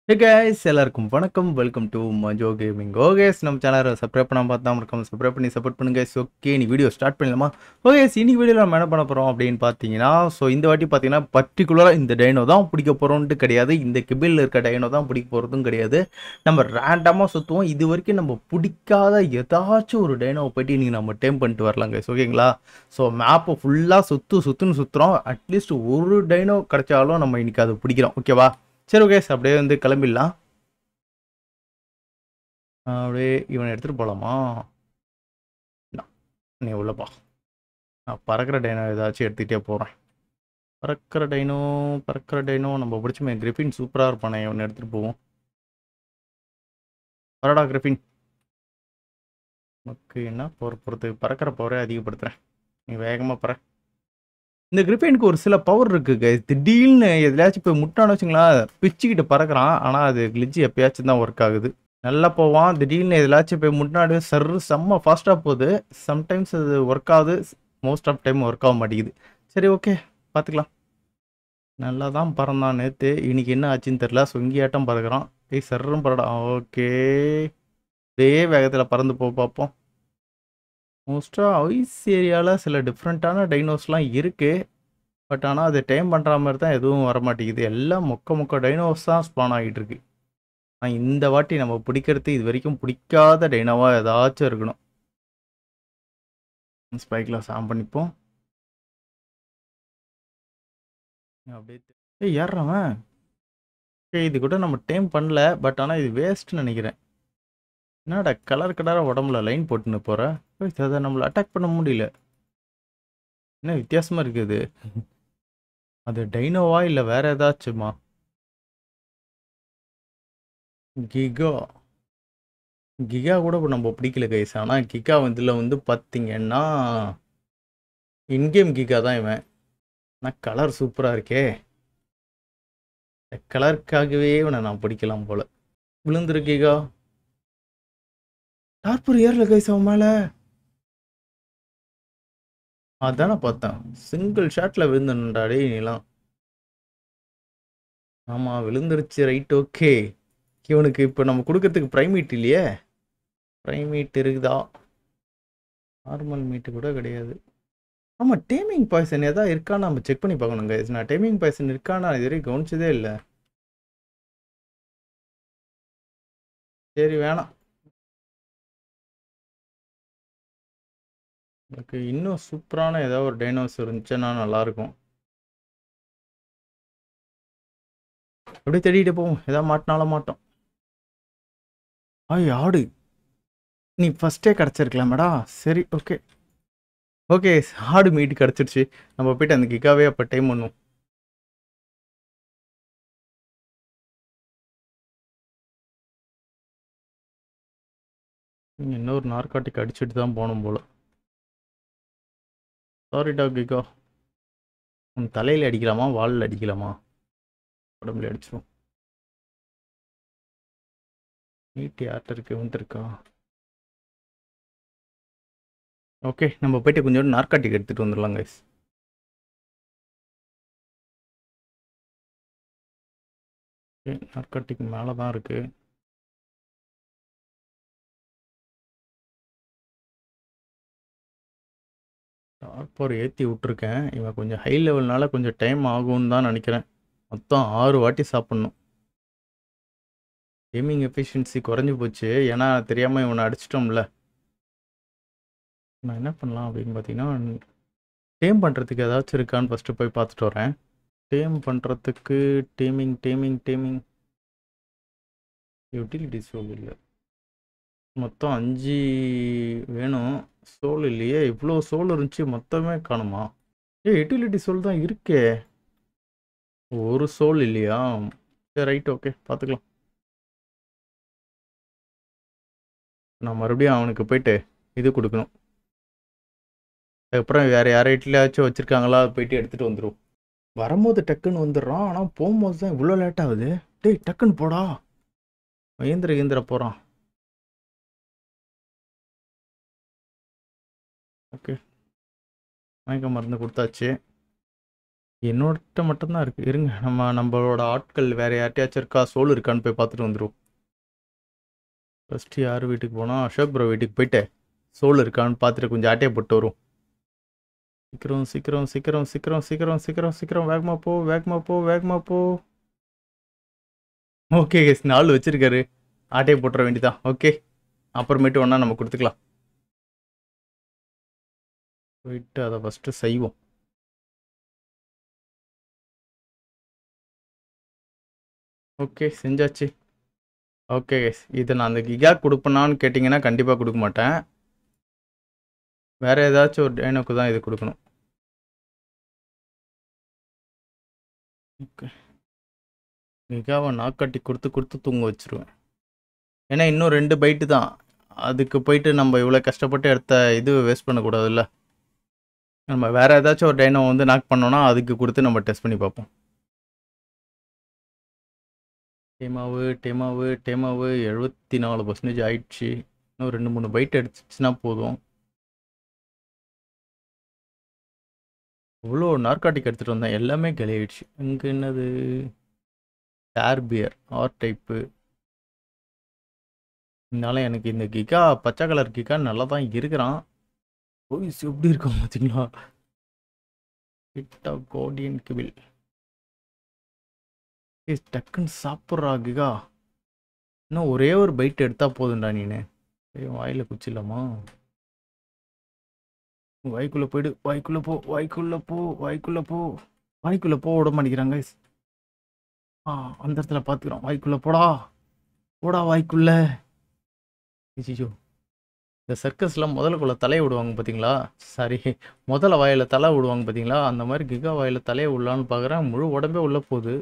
ஹே guys எல்லாருக்கும் வணக்கம் welcome to Majo gaming okays நம்ம சேனலை சப்ஸ்கிரைப் பண்ணாம பார்த்தா இருக்கோம் சப்ஸ்கிரைப் பண்ணி சப்போர்ட் பண்ணுங்க கைஸ் ஓகே நீ வீடியோ ஸ்டார்ட் பண்ணலாமா ஓகேஸ் இன்னைக்கு வீடியோவில் நம்ம என்ன பண்ண போகிறோம் அப்படின்னு பார்த்தீங்கன்னா ஸோ இந்த வாட்டி பார்த்தீங்கன்னா பர்டிகுலராக இந்த டைனோ தான் பிடிக்க போகிறோன்ட்டு கிடையாது இந்த கிபிளில் இருக்க டைனோ தான் பிடிக்க போகிறதும் கிடையாது நம்ம ரேண்டமாக சுற்றுவோம் இது வரைக்கும் நம்ம பிடிக்காத ஏதாச்சும் ஒரு டைனோவை போயிட்டு இன்னைக்கு நம்ம டைம் பண்ணிட்டு வரலாம் கைஸ் ஓகேங்களா ஸோ மேப்பை ஃபுல்லாக சுற்று சுற்றுன்னு சுற்றுறோம் அட்லீஸ்ட் ஒரு டைனோ கிடைச்சாலும் நம்ம இன்னைக்கு அதை பிடிக்கிறோம் ஓகேவா சரி ஓகே அப்படியே வந்து கிளம்பிடலாம் அப்படியே இவனை எடுத்துகிட்டு போகலாமா நீ உள்ளப்பா நான் பறக்கிற டைனோ ஏதாச்சும் எடுத்துக்கிட்டே போகிறேன் பறக்கிற டைனோ பறக்கிற டைனோ நம்ம பிடிச்சமே கிரிஃபின் சூப்பராக இருப்பானே இவனை எடுத்துகிட்டு போவோம் பரடா கிரிஃபின் நமக்கு என்ன போகிற பொறுத்து பறக்கிற பவரே அதிகப்படுத்துகிறேன் நீ வேகமாக பற இந்த கிரிஃபைனுக்கு ஒரு சில பவர் இருக்கு guys. திடீர்னு எதுலையாச்சும் போய் முட்டான்னு வச்சுங்களேன் பிச்சுக்கிட்டு பறக்கிறான் ஆனால் அது கிளிச்சு எப்பயாச்சும் தான் ஒர்க் ஆகுது நல்லா போவான் திடீர்னு எதுலாச்சும் போய் முன்னாடி சர்ரு செம்ம ஃபாஸ்ட்டாக போகுது சம்டைம்ஸ் அது ஒர்க் ஆகுது மோஸ்ட் ஆஃப் டைம் ஒர்க் ஆக மாட்டேங்குது சரி ஓகே பார்த்துக்கலாம் நல்லா தான் பறந்தான் நேற்று இன்னைக்கு என்ன ஆச்சுன்னு தெரில சொங்கியாட்டம் பறக்கிறான் ஏய் சர்ரும் பறடா ஓகே இதே வேகத்தில் பறந்து போ பார்ப்போம் மோஸ்ட்டாக ஐஸ் ஏரியாவில் சில டிஃப்ரெண்ட்டான டைனோஸ்லாம் இருக்குது பட் ஆனால் அது டைம் பண்ணுற மாதிரி தான் எதுவும் வர மாட்டேங்குது எல்லாம் மொக்க மொக்க டைனோஸ் தான் ஸ்பான் ஆகிட்டு இருக்கு ஆனால் இந்த வாட்டி நம்ம பிடிக்கிறது இது வரைக்கும் பிடிக்காத டைனோவாக ஏதாச்சும் இருக்கணும் ஸ்பைக்கில் சாம் பண்ணிப்போம் அப்படியே ஏய் ஏறுறவன் ஏய் இது கூட நம்ம டைம் பண்ணல பட் ஆனால் இது வேஸ்ட்னு நினைக்கிறேன் என்னடா கலர் கலராக உடம்புல லைன் போட்டுன்னு போகிற அதை நம்மளை அட்டாக் பண்ண முடியல என்ன வித்தியாசமாக இருக்குது அது டைனோவா இல்லை வேற ஏதாச்சுமா கிகா கிகா கூட இப்ப நம்ம பிடிக்கல கைஸ் ஆனால் கிகா இதில் வந்து பார்த்தீங்கன்னா இன்கேம் கிகா தான் இவன் ஆனால் கலர் சூப்பராக இருக்கே கலருக்காகவே இவனை நான் பிடிக்கலாம் போல விழுந்துரு கிகா டார்பர் ஏர்ல கைஸ் அவன் மேலே அதானே பார்த்தேன் சிங்கிள் ஷாட்டில் விழுந்துடா டேய் நீலாம் ஆமாம் விழுந்துருச்சு ரைட் ஓகே இவனுக்கு இப்போ நம்ம கொடுக்கறதுக்கு ப்ரைமீட் இல்லையே ப்ரைமீட் இருக்குதா நார்மல் மீட்டு கூட கிடையாது ஆமாம் டேமிங் பாய்சன் எதாவது இருக்கான்னு நம்ம செக் பண்ணி பார்க்கணும் கைஸ் நான் டேமிங் பாய்சன் இருக்கான்னு நான் இது வரைக்கும் கவனிச்சதே இல்லை சரி வேணாம் எனக்கு இன்னும் சூப்பரான ஏதாவது ஒரு டைனோஸ் இருந்துச்சுன்னா நல்லாயிருக்கும் அப்படியே தேடிட்டு போவோம் ஏதாவது மாட்டினாலும் மாட்டோம் ஐய் ஆடு நீ ஃபஸ்ட்டே கிடச்சிருக்கலாமேடா சரி ஓகே ஓகே ஆடு மீட் கிடச்சிருச்சு நம்ம போயிட்டு அந்த கிக்காவே அப்போ டைம் பண்ணுவோம் இன்னொரு நார்காட்டிக் அடிச்சுட்டு தான் போகணும் போல சாரி டாக் கிகா உன் தலையில் அடிக்கலாமா வாலில் அடிக்கலாமா உடம்புல அடிச்சிரும் நீட்டு யார்கிட்ட இருக்கு வந்து இருக்கா ஓகே நம்ம போயிட்டு கொஞ்சோண்டு நார்காட்டிக் எடுத்துகிட்டு வந்துடலாம் கைஸ் ஓகே நார்காட்டிக் மேலே தான் இருக்குது டார்பர் ஏற்றி விட்ருக்கேன் இவன் கொஞ்சம் ஹை லெவல்னால கொஞ்சம் டைம் ஆகும்னு தான் நினைக்கிறேன் மொத்தம் ஆறு வாட்டி சாப்பிட்ணும் கேமிங் எஃபிஷியன்சி குறைஞ்சி போச்சு ஏன்னா தெரியாமல் இவனை அடிச்சிட்டோம்ல நான் என்ன பண்ணலாம் அப்படின்னு பார்த்தீங்கன்னா டேம் பண்ணுறதுக்கு ஏதாச்சும் இருக்கான்னு ஃபஸ்ட்டு போய் பார்த்துட்டு வரேன் டேம் பண்ணுறதுக்கு taming taming taming utility soul இல்லை மொத்தம் அஞ்சு வேணும் சோல் இல்லையே இவ்வளோ சோல் இருந்துச்சு மொத்தமே காணுமா ஏ யூட்டிலிட்டி சோல் தான் இருக்கே ஒரு சோல் இல்லையா சரி ரைட் ஓகே பார்த்துக்கலாம் நான் மறுபடியும் அவனுக்கு போயிட்டு இது கொடுக்கணும் அதுக்கப்புறம் வேறு யார் வீட்லையாச்சும் வச்சுருக்காங்களா போயிட்டு எடுத்துகிட்டு வந்துடும் வரும்போது டக்குன்னு வந்துடுறான் ஆனால் போகும்போது தான் இவ்வளோ லேட் ஆகுது டேய் டக்குன்னு போடா ஏந்திர ஏந்திர போகிறான் ஓகே மயக்க மருந்து கொடுத்தாச்சு என்னோட மட்டும்தான் இருக்கு இருங்க நம்ம நம்மளோட ஆட்கள் வேற யார்ட்டையாச்சும் இருக்கா சோல் இருக்கான்னு போய் பார்த்துட்டு வந்துருவோம் ஃபர்ஸ்ட் யார் வீட்டுக்கு போனால் அசோக் ப்ரோ வீட்டுக்கு போயிட்டு சோல் இருக்கான்னு பார்த்துட்டு கொஞ்சம் ஆட்டையை போட்டு வரும் சீக்கிரம் சீக்கிரம் சீக்கிரம் சீக்கிரம் சீக்கிரம் சீக்கிரம் சீக்கிரம் வேகமாக போ வேகமாக போ வேகமாக போ ஓகே கேஸ் நாலு வச்சிருக்காரு ஆட்டையை போட்டுற வேண்டியதான் ஓகே அப்புறமேட்டு ஒன்றா நம்ம கொடுத்துக்கலாம் போயிட்டு அதை ஃபஸ்ட்டு செய்வோம் ஓகே செஞ்சாச்சு ஓகே கேஸ் இதை நான் அந்த கிகா கொடுப்பேனான்னு கேட்டிங்கன்னா கண்டிப்பாக கொடுக்க மாட்டேன் வேற ஏதாச்சும் ஒரு டைனோக்கு தான் இது கொடுக்கணும் ஓகே கிகாவை நாக்காட்டி கொடுத்து கொடுத்து தூங்க வச்சிருவேன் ஏன்னா இன்னும் ரெண்டு பைட்டு தான் அதுக்கு போயிட்டு நம்ம இவ்வளோ கஷ்டப்பட்டு எடுத்த இது வேஸ்ட் பண்ணக்கூடாதுல்ல நம்ம வேற ஏதாச்சும் ஒரு டைனோ வந்து நாக் பண்ணோம்னா அதுக்கு கொடுத்து நம்ம டெஸ்ட் பண்ணி பார்ப்போம் டேமாவு டேமாவு டேமாவு எழுபத்தி நாலு பர்சன்டேஜ் ஆயிடுச்சு இன்னும் ரெண்டு மூணு பைட் அடிச்சிச்சுன்னா போதும் இவ்வளோ நார்காட்டிக் எடுத்துகிட்டு வந்தேன் எல்லாமே ஆயிடுச்சு இங்கே என்னது ஏர் பியர் ஆர் டைப்பு இதனால எனக்கு இந்த கிகா பச்சை கலர் கிகா நல்லா தான் இருக்கிறான் போய்ஸ் எப்படி இருக்கான் பார்த்தீங்களா கிட்டா கோடியன் கிபில் ஏய் டக்குன்னு சாப்பிட்றா கிகா இன்னும் ஒரே ஒரு பைட் எடுத்தா போதும்டா நீனு ஏய் வாயில் குச்சிடலாமா வாய்க்குள்ளே போயிடு வாய்க்குள்ளே போ வாய்க்குள்ளே போ வாய்க்குள்ளே போ வாய்க்குள்ளே போ விட மாட்டேங்கிறாங்க ஆ அந்த இடத்துல பார்த்துக்கிறோம் வாய்க்குள்ளே போடா போடா வாய்க்குள்ளே ஐயோ இந்த சர்க்கஸ்லாம் முதலுக்குள்ள தலையை விடுவாங்க பார்த்தீங்களா சாரி முதல்ல வாயில் தலை விடுவாங்க பார்த்தீங்களா அந்த மாதிரி கிகா வாயில் தலையை விடலான்னு பார்க்குறேன் முழு உடம்பே உள்ளே போகுது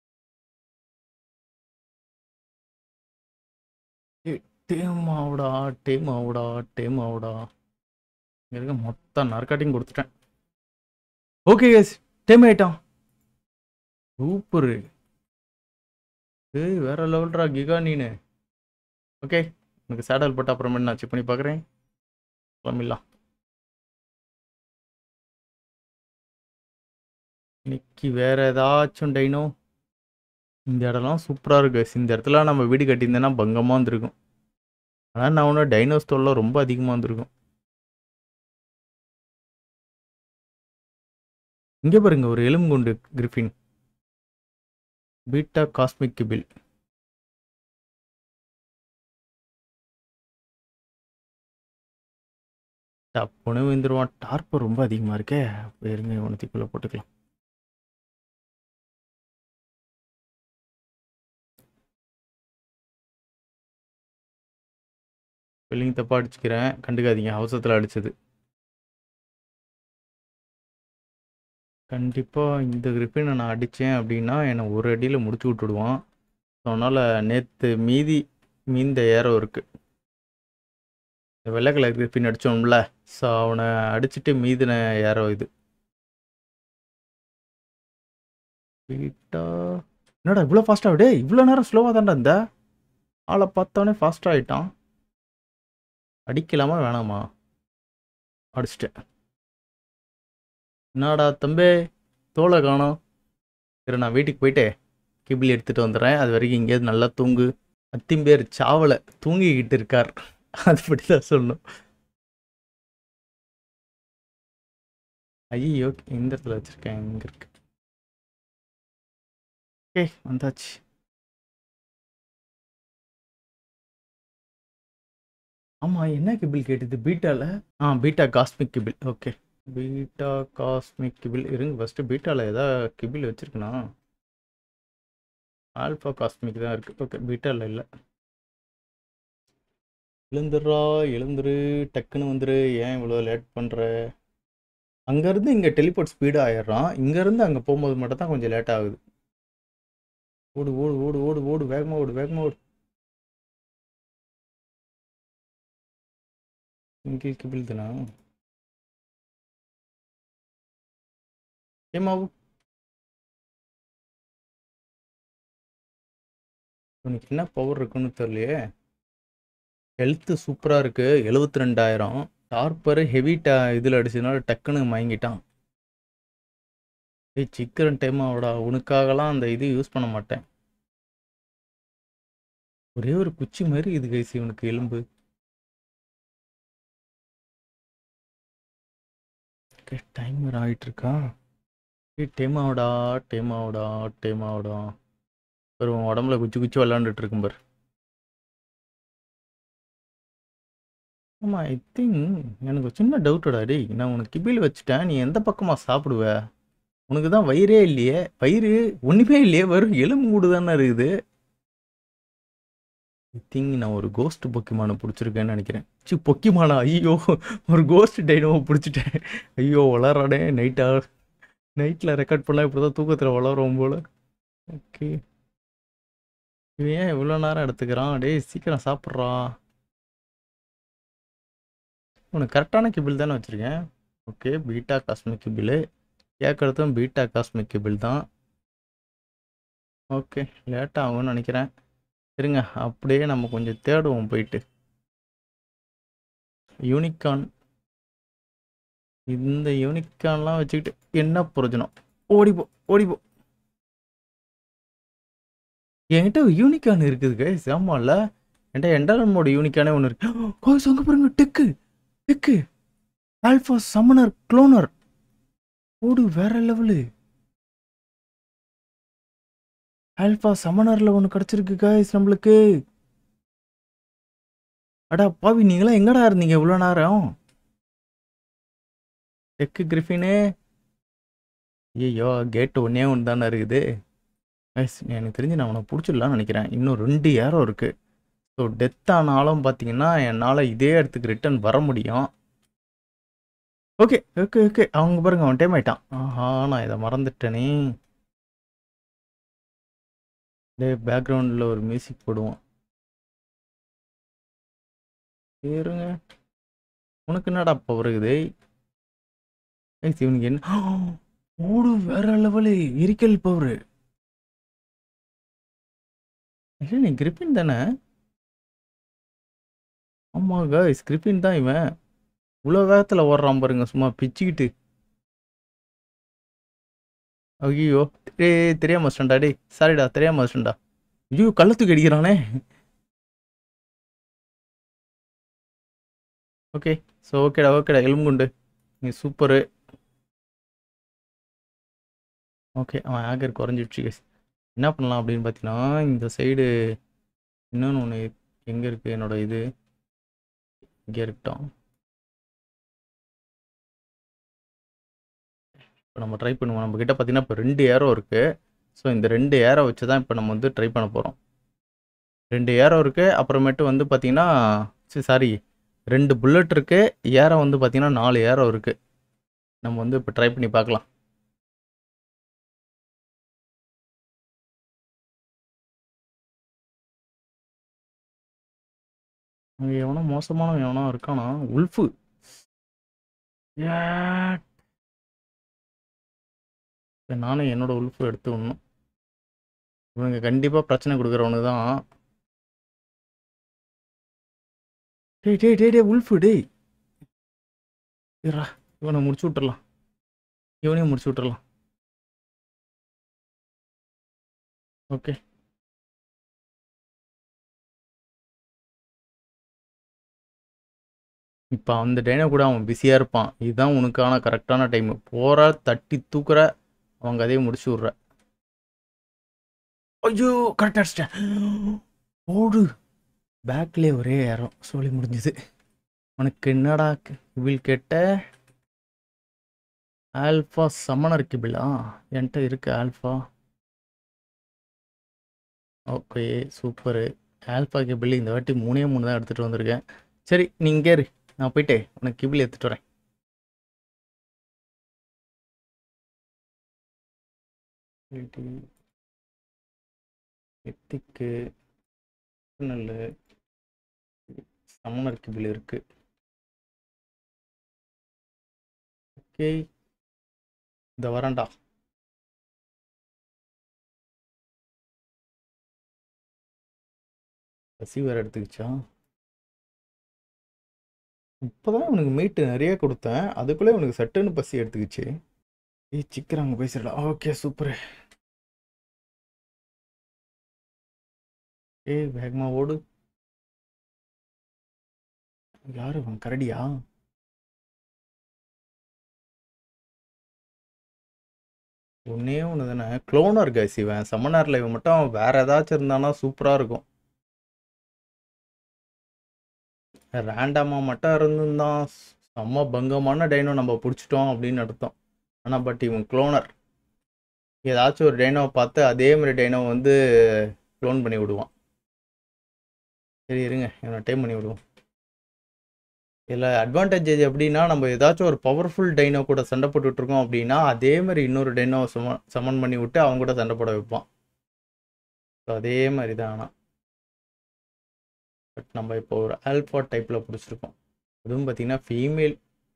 டேம் ஆவுடா டேம் ஆவுடா டேம் ஆவுடா இங்கே இருக்க மொத்த நார்காட்டிங் கொடுத்துட்டேன் ஓகே கேஸ் டேம் ஆயிட்டான் சூப்பரு ஏய் வேற லெவல்ரா கிகா நீனு ஓகே எனக்கு சேடல் போட்ட அப்புறமே நான் செக் பண்ணி பார்க்குறேன் கிளம்பிடலாம் இன்னைக்கு வேற ஏதாச்சும் டைனோ இந்த இடம்லாம் சூப்பராக இருக்கு இந்த இடத்துல நம்ம வீடு கட்டியிருந்தேன்னா பங்கமாக இருந்திருக்கும் ஆனால் நான் ஒன்றும் டைனோஸ் தொல்லை ரொம்ப அதிகமாக இருந்திருக்கும் இங்கே பாருங்க ஒரு எலும்புகுண்டு கிரிஃபின் பீட்டா காஸ்மிக் கிபில் டப்புன்னு விழுந்துருவான் டார்ப்பு ரொம்ப அதிகமாக இருக்கே இருங்க உணத்திக்குள்ளே போட்டுக்கலாம் ஸ்பெல்லிங் தப்பாக அடிச்சுக்கிறேன் கண்டுக்காதீங்க அவசரத்தில் அடிச்சது கண்டிப்பாக இந்த கிரிப்பினை நான் அடித்தேன் அப்படின்னா என்னை ஒரு அடியில் முடிச்சு விட்டுடுவான் ஸோ அதனால் நேற்று மீதி மீந்த ஏரோ இருக்குது இந்த வெள்ளை கலர் கிரிப்பின் அடித்தோம்ல ஸோ அவனை அடிச்சுட்டு மீதின ஏரோ இது பீட்டா என்னடா இவ்வளோ ஃபாஸ்ட்டாக டே இவ்வளோ நேரம் ஸ்லோவாக தான்டா இந்த ஆளை பார்த்தோன்னே ஃபாஸ்ட்டாக ஆகிட்டான் அடிக்கலாமா வேணாமா அடிச்சிட்டேன் என்னடா தம்பே தோலை காணோம் சரி நான் வீட்டுக்கு போயிட்டு கிபிள் எடுத்துகிட்டு வந்துடுறேன் அது வரைக்கும் இங்கேயாவது நல்லா தூங்கு அத்திம்பேர் சாவலை தூங்கிக்கிட்டு இருக்கார் அதுபடி தான் சொல்லணும் ஐயோ இந்த இடத்துல வச்சுருக்கேன் இங்கே இருக்கு ஓகே வந்தாச்சு ஆமாம் என்ன கிபிள் கேட்டுது பீட்டாவில் ஆ beta cosmic kibble okay beta cosmic kibble இருங்க ஃபஸ்ட்டு பீட்டாவில் ஏதாவது கிபிள் வச்சுருக்கனா ஆல்ஃபா காஸ்மிக் தான் இருக்குது ஓகே பீட்டாவில் இல்லை எழுந்துடுறா எழுந்துரு டக்குன்னு வந்துரு ஏன் இவ்வளோ லேட் பண்ணுற அங்கேருந்து இங்கே டெலிபோர்ட் ஸ்பீடாக ஆயிடுறான் இங்கேருந்து அங்கே போகும்போது மட்டும் தான் கொஞ்சம் லேட் ஆகுது ஓடு ஓடு ஓடு ஓடு ஓடு வேகமாக ஓடு வேகமாக ஓடு இங்கே கிபிள் தானா ஏமாவு உனக்கு என்ன பவர் இருக்குன்னு தெரியலையே ஹெல்த்து சூப்பராக இருக்குது எழுபத்தி ரெண்டாயிரம் ஷார்ப்பர் ஹெவி டா இதில் அடிச்சதுனால டக்குன்னு மயங்கிட்டான் ஏய் சிக்கரன் டைம் ஆகுடா உனக்காகலாம் அந்த இது யூஸ் பண்ண மாட்டேன் ஒரே ஒரு குச்சி மாதிரி இது கைஸ் இவனுக்கு எலும்பு ஓகே டைமர் ஆகிட்டு இருக்கா ஏய் டைம் ஆகுடா டைம் ஆகுடா டைம் ஆகுடா ஒரு உன் உடம்புல குச்சி குச்சி விளாண்டுட்டு இருக்கும் பாரு ஆமாம் ஐ திங்க் எனக்கு ஒரு சின்ன டவுட்டடா டேய் நான் உனக்கு கிபில் வச்சுட்டேன் நீ எந்த பக்கமாக சாப்பிடுவ உனக்கு தான் வயிறே இல்லையே வயிறு ஒன்றுமே இல்லையே வெறும் எலும்பு கூடு தானே இருக்குது ஐ திங்க் நான் ஒரு கோஸ்ட் பொக்கிமானை பிடிச்சிருக்கேன்னு நினைக்கிறேன் சி பொக்கிமானா ஐயோ ஒரு கோஸ்ட் டைனோவை பிடிச்சிட்டேன் ஐயோ வளரானே நைட்டா நைட்டில் ரெக்கார்ட் பண்ணலாம் இப்படி தான் தூக்கத்தில் வளரும் போல் ஓகே இவன் ஏன் இவ்வளோ நேரம் எடுத்துக்கிறான் டேய் சீக்கிரம் சாப்பிட்றான் உனக்கு கரெக்டான கிபிள் தானே வச்சுருக்கேன் ஓகே பீட்டா காஸ்மிக் கிபிள் கேட்குறதும் பீட்டா காஸ்மிக் கிபிள் தான் ஓகே லேட் ஆகும்னு நினைக்கிறேன் இருங்க அப்படியே நம்ம கொஞ்சம் தேடுவோம் போயிட்டு யூனிகான் இந்த யூனிகான்லாம் வச்சுக்கிட்டு என்ன பிரயோஜனம் ஓடிப்போ ஓடிப்போ என்கிட்ட யூனிகான் இருக்குது கைஸ் ஆமாம்ல என்கிட்ட என்டர்மோட யூனிக்கானே ஒன்று இருக்கு கோய்ஸ் அங்கே பாருங்க tek tek alpha summoner cloner ஓடு வேற லெவலு ஆல்ஃபா சமனரில் ஒன்று கிடச்சிருக்கு காய்ஸ் நம்மளுக்கு அடா பாவி நீங்களாம் எங்கடா இருந்தீங்க இவ்வளோ நேரம் டெக்கு கிரிஃபினு ஐயோ கேட்டு ஒன்றே ஒன்று தானே இருக்குது கைஸ் எனக்கு தெரிஞ்சு நான் அவனை பிடிச்சிடலான்னு நினைக்கிறேன் இன்னும் ரெண்டு ஏரோ இருக்குது ஸோ டெத் ஆனாலும் பார்த்தீங்கன்னா என்னால் இதே இடத்துக்கு ரிட்டர்ன் வர முடியும் ஓகே ஓகே ஓகே அவங்க பாருங்க அவன் டைம் ஆயிட்டான் ஆஹா நான் இதை மறந்துட்டேனே டே பேக்ரவுண்டில் ஒரு மியூசிக் போடுவோம் இருங்க உனக்கு என்னடா இப்போ வருகுது ஏய் இவனுக்கு என்ன ஓடு வேற லெவலு எரிக்கல் பவரு இல்லை நீ கிரிப்பின் தானே ஆமாம் காய்ஸ் கிரிப்பின் தான் இவன் இவ்வளோ வேகத்தில் ஓடுறான் பாருங்க சும்மா பிச்சுக்கிட்டு ஐயோ டே தெரியாம வச்சிட்டேன்டா டே சாரிடா தெரியாம வச்சிட்டேன்டா ஐயோ கள்ளத்துக்கு அடிக்கிறானே ஓகே ஸோ ஓகேடா ஓகேடா எலும்புண்டு நீ சூப்பரு ஓகே அவன் ஆகர் குறைஞ்சிடுச்சு guys. என்ன பண்ணலாம் அப்படின்னு பார்த்தீங்கன்னா இந்த சைடு இன்னொன்று ஒன்று எங்கே இருக்குது என்னோட இது இங்கே இருக்கட்டும் இப்போ நம்ம ட்ரை பண்ணுவோம் நம்ம கிட்ட பார்த்தீங்கன்னா இப்போ ரெண்டு ஏரோ இருக்குது ஸோ இந்த ரெண்டு ஏரோ வச்சு தான் இப்போ நம்ம வந்து ட்ரை பண்ண போகிறோம் ரெண்டு ஏரோ இருக்குது அப்புறமேட்டு வந்து பார்த்தீங்கன்னா சாரி ரெண்டு புல்லட் இருக்குது ஏரோ வந்து பார்த்தீங்கன்னா நாலு ஏரோ இருக்குது நம்ம வந்து இப்போ ட்ரை பண்ணி பார்க்கலாம் அங்கே எவனோ மோசமான எவனோ இருக்கானா உல்ஃபு நானும் என்னோட உல்ஃபு எடுத்து விடணும் இவனுங்க கண்டிப்பாக பிரச்சனை கொடுக்குறவனு தான் டேய் டேய் டேய் டேய் உல்ஃபு டேய் இருடா இவனை முடிச்சு விட்டுறலாம் இவனையும் முடிச்சு விட்டுறலாம் ஓகே இப்போ அந்த டைனை கூட அவன் பிஸியாக இருப்பான் இதுதான் உனக்கான கரெக்டான டைம் போகிற தட்டி தூக்குற அவங்க அதையும் முடிச்சு விட்ற ஐயோ கரெக்டாக அடிச்சிட்டேன் ஓடு பேக்லேயே ஒரே ஏறம் சொல்லி முடிஞ்சுது உனக்கு என்னடா கிபில் கேட்ட ஆல்ஃபா சமணர் கிபிலா என்கிட்ட இருக்கு alpha okay super alpha kibble இந்த வாட்டி மூணே மூணு தான் எடுத்துகிட்டு வந்திருக்கேன் சரி நீ இங்கே இரு நான் போயிட்டு உனக்கு கிபில் எடுத்துகிட்டு வரேன் எத்திக்கு நல்ல சமணர் கிபில் இருக்கு ஓகே இந்த வரேன்டா பசி வேற எடுத்துக்கிச்சா இப்போதான் இவனுக்கு மீட்டு நிறைய கொடுத்தேன் அதுக்குள்ளே இவனுக்கு சட்டுன்னு பசி எடுத்துக்கிச்சு ஏய் சீக்கிரம் அங்கே பேசிடலாம் ஓகே சூப்பர் ஏய் வேகமா ஓடு யாரு அவன் கரடியா ஒன்னே ஒன்று தானே க்ளோனர் கைஸ் இவன் சம்மனாரில் இவன் மட்டும் வேற ஏதாச்சும் இருந்தானா சூப்பராக இருக்கும் ரேண்டமாக மட்டும் இருந்திருந்தான் செம்ம பங்கமான டைனோ நம்ம பிடிச்சிட்டோம் அப்படின்னு அர்த்தம் ஆனால் பட் இவன் க்ளோனர் ஏதாச்சும் ஒரு டைனோவை பார்த்து அதே மாதிரி டைனோ வந்து க்ளோன் பண்ணி விடுவான் சரி இருங்க இவனை டைம் பண்ணி விடுவோம் இதில் அட்வான்டேஜ் எப்படின்னா நம்ம ஏதாச்சும் ஒரு பவர்ஃபுல் டைனோ கூட சண்டை போட்டுட்டு இருக்கோம் அப்படின்னா அதே மாதிரி இன்னொரு டைனோ சம சமன் பண்ணி விட்டு அவங்க கூட சண்டை போட வைப்பான் ஸோ அதே மாதிரி தான் ஆனால் பட் நம்ம இப்போ ஒரு ஆல்ஃபா டைப்பில் பிடிச்சிருக்கோம் அதுவும் பார்த்தீங்கன்னா ஃபீமேல்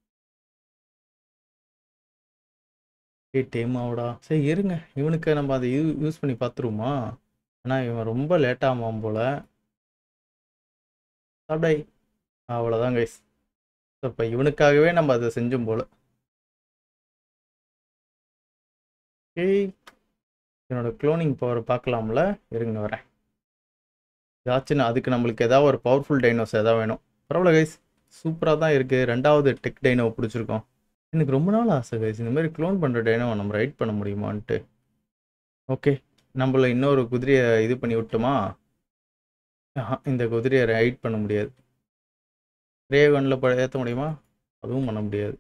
ஏ டேம் ஆகுடா சரி இருங்க இவனுக்கு நம்ம அதை யூ யூஸ் பண்ணி பார்த்துருவோமா ஆனால் இவன் ரொம்ப லேட்டாகாம போல் சாப்பிடாய் அவ்வளோதான் கைஸ் ஸோ இப்போ இவனுக்காகவே நம்ம அதை செஞ்சோம் போல் ஏய் என்னோட க்ளோனிங் பவர் பார்க்கலாம்ல இருங்க வரேன் ஏதாச்சும் அதுக்கு நம்மளுக்கு ஏதாவது ஒரு பவர்ஃபுல் டைனோஸ் எதாவது வேணும் பரவாயில்ல கைஸ் சூப்பராக தான் இருக்குது ரெண்டாவது டெக் டைனோ பிடிச்சிருக்கோம் எனக்கு ரொம்ப நாள் ஆசை கைஸ் இந்த மாதிரி க்ளோன் பண்ணுற டைனோவை நம்ம ரைட் பண்ண முடியுமான்ட்டு ஓகே நம்மள இன்னொரு குதிரையை இது பண்ணி விட்டோமா ஆஹா, இந்த குதிரையை ரைட் பண்ண முடியாது ரேகனில் ப ஏற்ற முடியுமா அதுவும் பண்ண முடியாது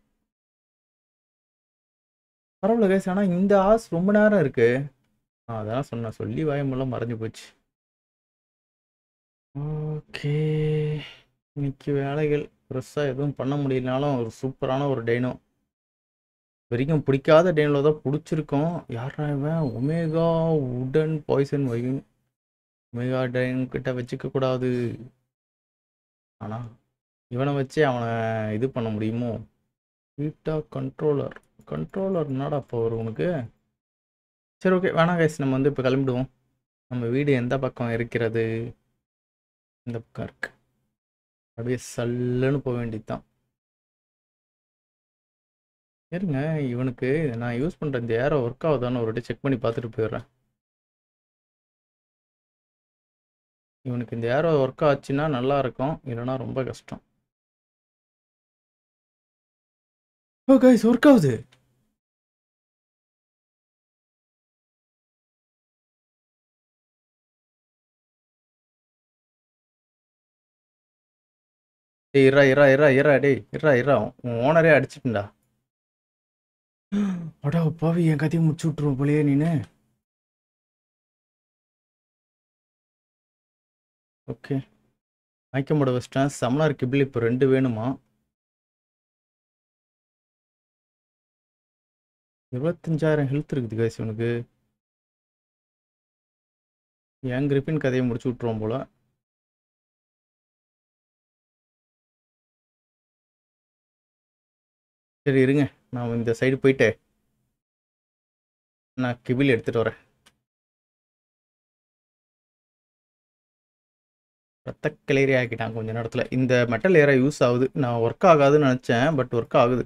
பரவாயில்ல கைஸ் ஆனால் இந்த ஆஸ் ரொம்ப நேரம் இருக்கு ஆ அதான் சொன்னேன் சொல்லி வாயமெல்லாம் மறைஞ்சு போச்சு ஓகே இன்னைக்கு வேலைகள் பெருசாக எதுவும் பண்ண முடியலனாலும் ஒரு சூப்பரான ஒரு டைனோ வரைக்கும் பிடிக்காத டைனில் தான் பிடிச்சிருக்கோம் யாரா இவன் ஒமேகா உடன் பாய்சன் வைன் ஒமேகா டைன் கிட்ட வச்சுக்க கூடாது ஆனால் இவனை வச்சு அவனை இது பண்ண முடியுமோ பீட்டா கண்ட்ரோலர் கண்ட்ரோலர் என்னடா இப்போ வரும் உனக்கு சரி ஓகே வேணாம் கைஸ் நம்ம வந்து இப்போ கிளம்பிடுவோம் நம்ம வீடு எந்த பக்கம் இருக்கிறது இந்த பக்கம் இருக்கு அப்படியே சல்லுன்னு போக வேண்டியதுதான் இருங்க இவனுக்கு நான் யூஸ் பண்ணுற இந்த ஏரோ ஒர்க் ஆகுதான்னு ஒரு வாட்டி செக் பண்ணி பார்த்துட்டு போயிடுறேன் இவனுக்கு இந்த ஏரோ ஒர்க் ஆச்சுன்னா நல்லா இருக்கும் இல்லைன்னா ரொம்ப கஷ்டம் ஓ கைஸ் ஒர்க் ஆகுது டேய் இரா இரா இரா இரா டேய் இரா இரா உன் ஓனரே அடிச்சிட்டுண்டா அடா பாவி என் கதையை முடிச்சு விட்ருவோம் போலயே நீனு ஓகே மயக்கமோட வச்சிட்டேன் சமனார் கிபிள் இப்போ ரெண்டு வேணுமா இருபத்தஞ்சாயிரம் ஹெல்த் இருக்குது கைஸ் இவனுக்கு என் கிரிப்பின் கதையை முடிச்சு விட்ருவோம் போல சரி இருங்க நான் இந்த சைடு போயிட்டு நான் கிபில் எடுத்துட்டு வரேன் ரத்த கிளறி ஆக்கிட்டான் கொஞ்ச நேரத்தில் இந்த மெட்டல் ஏரா யூஸ் ஆகுது நான் ஒர்க் ஆகாதுன்னு நினச்சேன் பட் ஒர்க் ஆகுது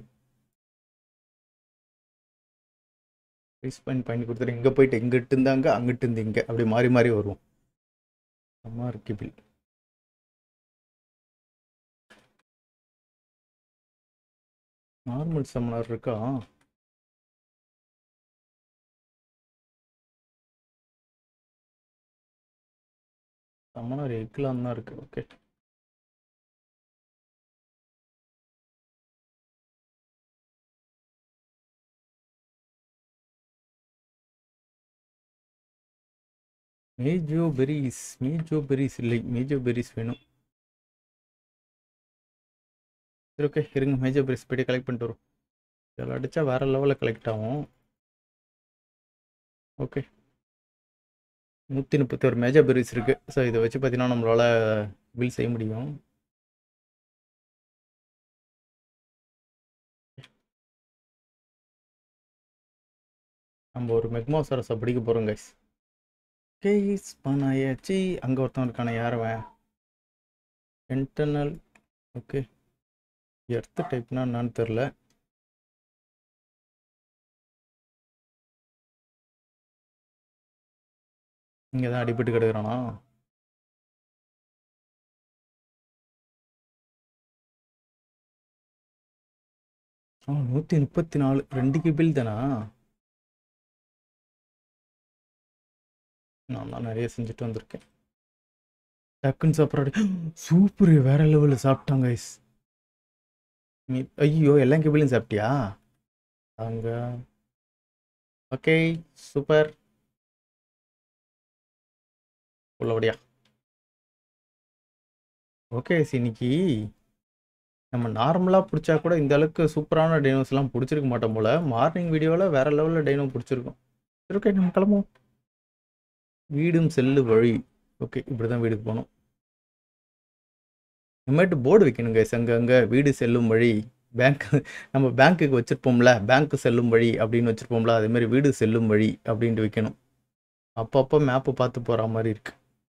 யூஸ் பண்ணி பண்ணி கொடுத்துட்டு இங்கே போயிட்டு இங்கிட்டு இருந்தாங்க அங்கிட்டு இருந்து இங்கே அப்படி மாறி மாறி வருவோம் அம்மா கிபில் நார்மல் சம்மனர் இருக்கா சம்மனர் எக்லாம் தான் இருக்கு okay mejoberries mejoberries இல்லை மேஜோ பெரிஸ் வேணும் சரி ஓகே இருங்க மேஜர் பெரிஸ் போய்ட்டு கலெக்ட் பண்ணிட்டு வரும் இதில் அடித்தா வேறு லெவலில் கலெக்ட் ஆகும் ஓகே நூற்றி முப்பத்தி ஒரு மேஜர் பெரிஸ் இருக்குது ஸோ இதை வச்சு பார்த்தீங்கன்னா நம்மளால் பில் செய்ய முடியும் நம்ம ஒரு மெக்மோசரஸை பிடிக்க போகிறோம் கைஸ் கேஸ் பண்ணாயாச்சு அங்கே ஒருத்தன் இருக்கான யாரவன் இன்டர்னல் ஓகே எர்த்து டைப்னா என்னன்னு தெரில இங்கே தான் அடிபட்டு கிடக்குறானா ஆ நூற்றி முப்பத்தி நாலு ரெண்டு கிபில் தானா நான் தான் நிறைய செஞ்சுட்டு வந்திருக்கேன் டக்குன்னு சாப்பிட்றாரு சூப்பர் வேற லெவலில் சாப்பிட்டாங்க கைஸ் நீ ஐயோ எல்லா கிபிலையும் சாப்பிட்டியா அங்க ஓகே சூப்பர் உள்ளபடியா ஓகே இன்னைக்கு நம்ம நார்மலாக பிடிச்சா கூட இந்த அளவுக்கு சூப்பரான டைனோஸ்லாம் பிடிச்சிருக்க மாட்டோம் போல மார்னிங் வீடியோவில் வேற லெவலில் டைனோ பிடிச்சிருக்கோம் சரி ஓகே நம்ம கிளம்புவோம் வீடும் செல்லு வழி ஓகே இப்படி தான் வீடுக்கு போகணும் இனிமேட்டு போர்டு வைக்கணும் கைஸ் அங்கே அங்கே வீடு செல்லும் வழி பேங்க் நம்ம பேங்க்குக்கு வச்சுருப்போம்ல பேங்க்கு செல்லும் வழி அப்படின்னு வச்சுருப்போம்ல அதேமாதிரி வீடு செல்லும் வழி அப்படின்ட்டு வைக்கணும் அப்பப்போ மேப்பு பார்த்து போகிற மாதிரி இருக்கு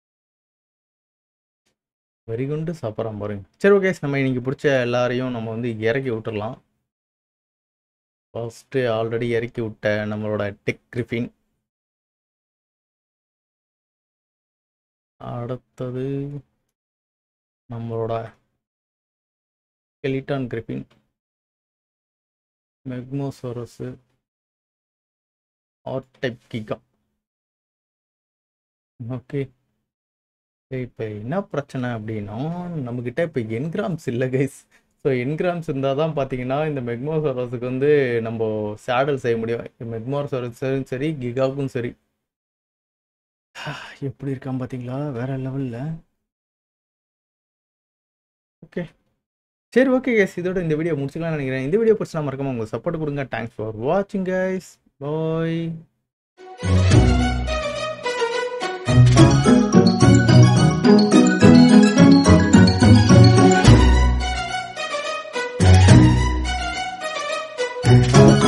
வெரி குண்டு சாப்பிட்றான் பாருங்க சரி ஓகே நம்ம இன்னைக்கு பிடிச்ச எல்லாரையும் நம்ம வந்து இறக்கி விட்டுறலாம் ஃபர்ஸ்ட்டு ஆல்ரெடி இறக்கி விட்ட நம்மளோட டெக் கிரிஃபின் அடுத்தது நம்மளோட கெலிட்டான் கிரிஃபின் மெக்மோசோரஸு ஆர்டைப் கிகா ஓகே இப்போ என்ன பிரச்சனை அப்படின்னா நம்மக்கிட்ட இப்போ என்கிராம்ஸ் இல்லை கைஸ் ஸோ என்கிராம்ஸ் இருந்தால் தான் பார்த்தீங்கன்னா இந்த மெக்மோசோரஸுக்கு வந்து நம்ம சேடல் செய்ய முடியும் மெக்மோசோரஸும் சரி கிகாவுக்கும் சரி எப்படி இருக்கான் பார்த்தீங்களா வேற லெவலில் ஓகே சரி ஓகே கைஸ் இதோட இந்த வீடியோ முடிச்சுக்கலாம்னு நினைக்கிறேன் இந்த வீடியோ பிடிச்சா மறக்காம உங்க சப்போர்ட் கொடுங்க தேங்க்ஸ் ஃபார் வாட்சிங் கைஸ் பாய் Thank you.